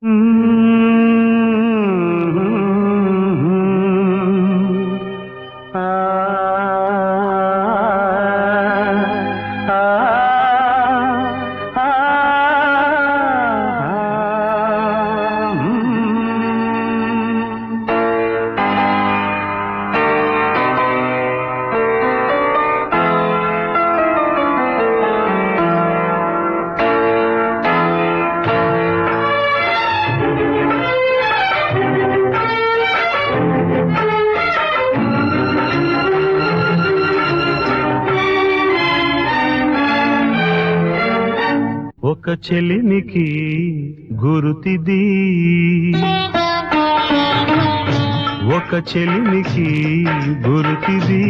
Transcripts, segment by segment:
ఒక చెలిమికి గురుతిది ఒక చెలిమికి గురుతిది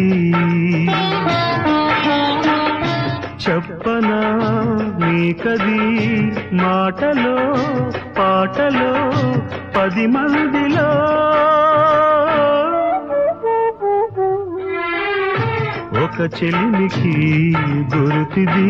చెప్పనా నీకది మాటలో పాటలో పది మందిలో ఒక చెలిమికి గురుతిది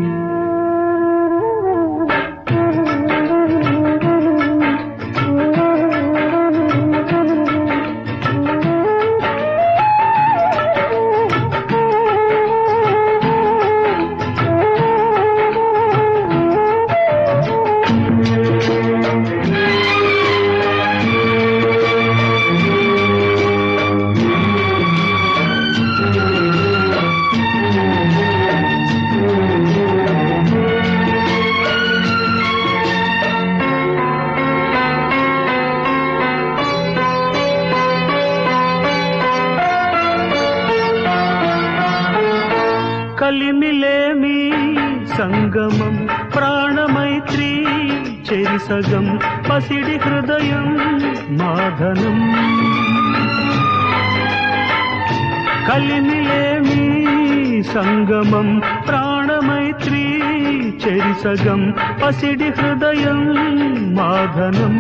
కలిమిలేమి సంగమం ప్రాణమైత్రి చెరిసగం పసిడి హృదయం మాధనం కలిమిలేమి సంగమం ప్రాణమైత్రి చెరిసగం పసిడి హృదయం మాధనం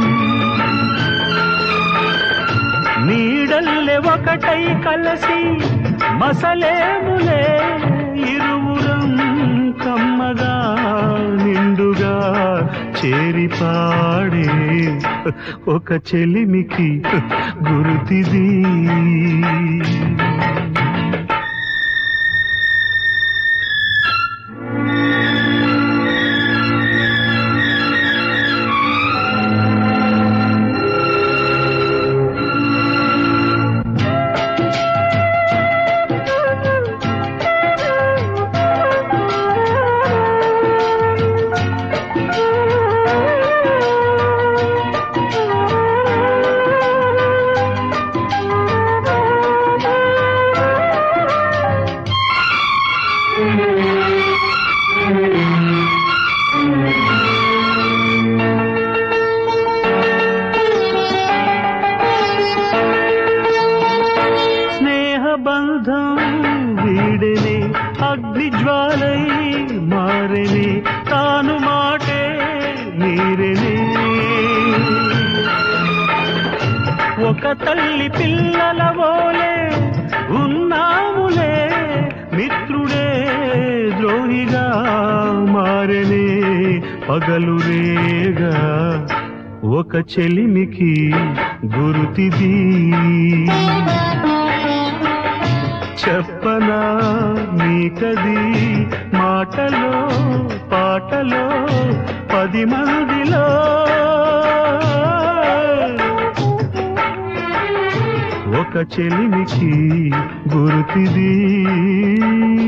నీడల్లె ఒకటై కలసి మసలేములే ఇరువురం కమ్మగా నిండుగా చేరి పాడే ఒక చెలిమికి గురుతిది స్నేహబంధం వీడనే అగ్ని జ్వాలై మారనే తాను మాటే నీరనే ఒక తల్లి పిల్లల వోలే ఉన్నాములే మిత్రుడే ద్రోహిగా మారనే పగలు రేగా ఒక చెలిమికి గురుతిది చెప్పనా నీకది మాటలో పాటలో పది మందిలో ఒక చెలిమికి గురుతిది